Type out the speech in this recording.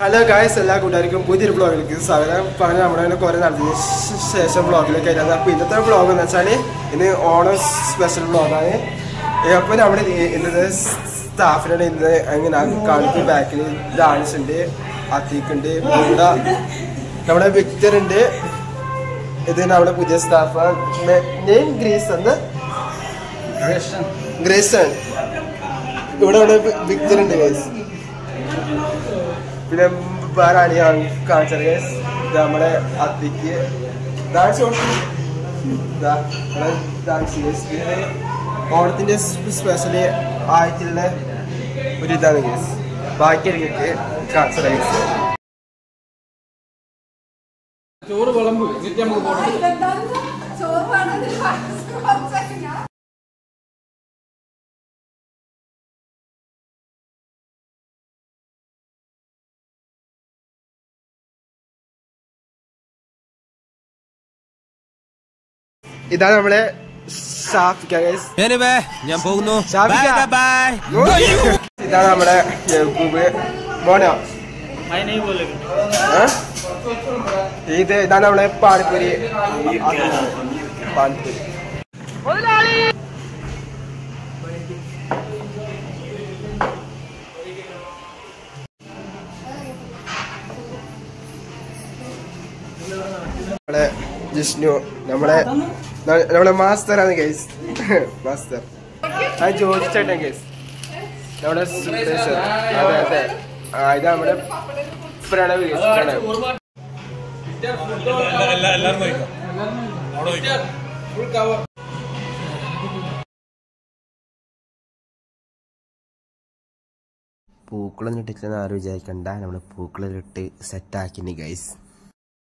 Hello guys എല്ലാ കൂട്ടുകാർക്കും പുതിയൊരു ബ്ലോഗിലേക്ക് സ്വാഗതം ഇപ്പം അങ്ങനെ നമ്മുടെ കുറെ നടത്തിയതിന് ശേ- ശേഷം ബ്ലോഗിലേക്ക് ആയിരുന്നു അപ്പോൾ ഇന്നത്തെ ബ്ലോഗ് എന്ന് വെച്ചാൽ ഇന്ന് ഓണം സ്പെഷ്യൽ ബ്ലോഗാണ് അപ്പോൾ നമ്മുടെ ഇന്നത്തെ സ്റ്റാഫിനോട് ഇന്ന് അങ്ങനെ കാണിക്കും ബാക്കിൽ ഡാൻസ് ഉണ്ട് അത്തീക്ക് ഉണ്ട് ഇവിടെ നമ്മുടെ വിക്ടർ ഉണ്ട് ഇത് നമ്മുടെ പുതിയ സ്റ്റാഫ് നെയിം ഗ്രീസ് എന്ന് ഗ്രേസൺ ഇവിടെ ഇവിടെ വിക്ടർ ഉണ്ട് ഗൈസ് പിന്നെ വേറെ ആണ് ഞാൻ കാണിച്ചത് guys. ഇത് നമ്മുടെ അത്തിക്ക് ഡാൻസ് ഡാൻസ് ഓണത്തിന്റെ സ്പെഷ്യലി ആയിട്ടുള്ള ഒരു ഇതാണ് കേസ് ബാക്കി എനിക്ക് കാണിച്ചത് guys. ചോറ് വിളമ്പ് എന്നിട്ട് നമുക്ക് പോകണം ചോറ് വേണമെങ്കിൽ കുറച്ചൊക്കെ ഞാൻ ഇതാണ് നമ്മളെ ഷാഫിക്ക guys. ഞാൻ പോകുന്നു ഷാഫിക്ക. ബൈ ഇതാണ് നമ്മുടെ യഹൂബ് മോനോ ഏ? ഇത് ഇതാണ് നമ്മളെ പാനിപ്പൂരി പാനിപ്പൂരി നമ്മളെ ജിഷ്ണു നമ്മളെ ന- നമ്മളെ മാസ്റ്റർ ആണ് ഗൈസ് മാസ്റ്റർ ആ ജോജി ചേട്ടൻ ഗൈസ് നമ്മുടെ സുപ്രേഷർ അതെ അതെ ആ ഇത് നമ്മുടെ Pranav guys Pranav full cover പൂക്കളൊന്നും ഇട്ടില്ലെന്ന് ആരും വിചാരിക്കണ്ട നമ്മൾ പൂക്കളെല്ലാം ഇട്ട് സെറ്റാക്കിന് ഗൈസ്